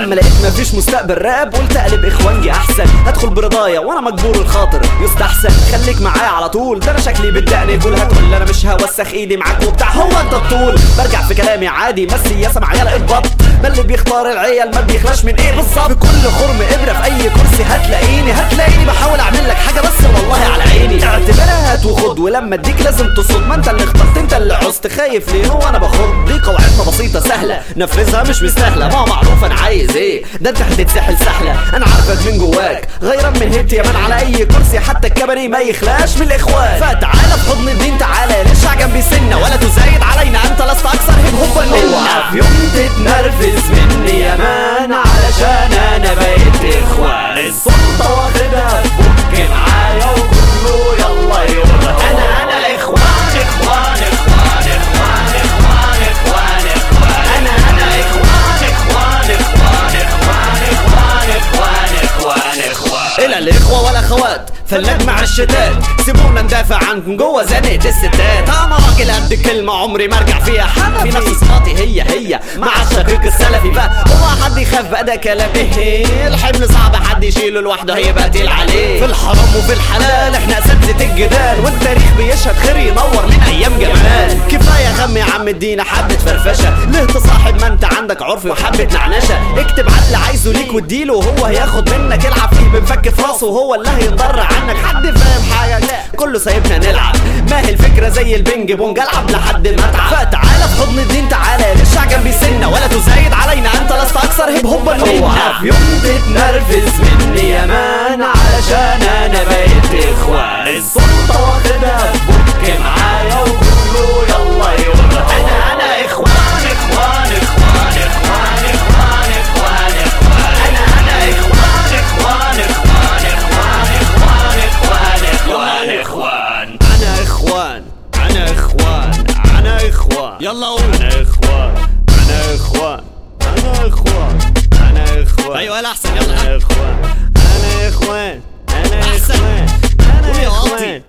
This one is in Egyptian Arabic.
لما لقيت مفيش مستقبل راب قلت اقلب اخوانجي احسن هدخل برضايا وانا مجبور الخاطر يستحسن خليك معايا على طول ده انا شكلي بالدقن كل هتقول انا مش هوسخ ايدي معاك وبتاع هو انت الطول برجع في كلامي عادي بس السياسه معايا لقيت بط ده اللي بيختار العيال ما بيخلاش من ايه بالظبط بكل خرم ابره في اي كرسي هتلاقيني هتلاقيني بحاول اعمل لك حاجه بس والله على عيني اعتبرها هات وخد ولما اديك لازم تصد ما انت اللي اخترت انت اللي عوزت خايف ليه هو انا باخد دي قواعدنا بسيطه سهله نفذها مش مستاهله ما هو معروف انا عايز ايه ده انت هتتسحل سحله انا عارفك من جواك غيرا من هبت يا مان على اي كرسي حتى الكبري ما يخلاش من الاخوان فتعالى في حضن الدين تعالى ليش جنبي سنه ولا تزايد علينا انت لست اكثر هيب هوبا اوعى في يوم تتنرفز مني يا مان علشان انا بقيت اخوان السلطه واخدها في بوك معايا وكله يلا يلا انا انا اخوان اخوان اخوان اخوان اخوان اخوان اخوان انا انا اخوان اخوان اخوان اخوان اخوان اخوان اخوان اخوان الى الاخوه والاخوات فلات مع الشتات سيبونا ندافع عنكم جوه زنقة الستات انا راجل قد كلمة عمري ما ارجع فيها حنفي في نفس صفاتي هي هي مع الشقيق السلفي بقى هو حد يخاف بقى ده كلام ايه الحمل صعب حد يشيله لوحده هيبقى تقيل عليه في الحرام وفي الحلال احنا اساتذة الجدال والتاريخ بيشهد خير ينور من ايام جمال كفاية غم يا عم ادينا حبة فرفشة ليه تصاحب ما انت عندك عرف وحبة نعنشة اكتب على اللي عايزه ليك واديله وهو هياخد منك العب فيه بنفك في راسه وهو اللي هينضر عنك حد فاهم حاجة لا كله سايبنا نلعب ما هي الفكرة زي البنج بونج العب لحد ما اتعب فتعالى في حضن الدين تعالى ليش جنبي سنة ولا تزايد علينا انت لست اكثر هيب هوبا اوعى في يوم تتنرفز مني يا مان علشان انا بقيت اخوان السلطة واخدها في بوك معايا وكله يلا يلا انا انا اخوان اخوان اخوان اخوان اخوان اخوان اخوان انا انا اخوان اخوان اخوان اخوان اخوان اخوان اخوان اخوان انا اخوان انا اخوان انا اخوان يلا قول انا اخوان انا اخوان انا اخوان انا اخوان ايوه الاحسن يلا انا اخوان انا اخوان انا اخوان انا اخوان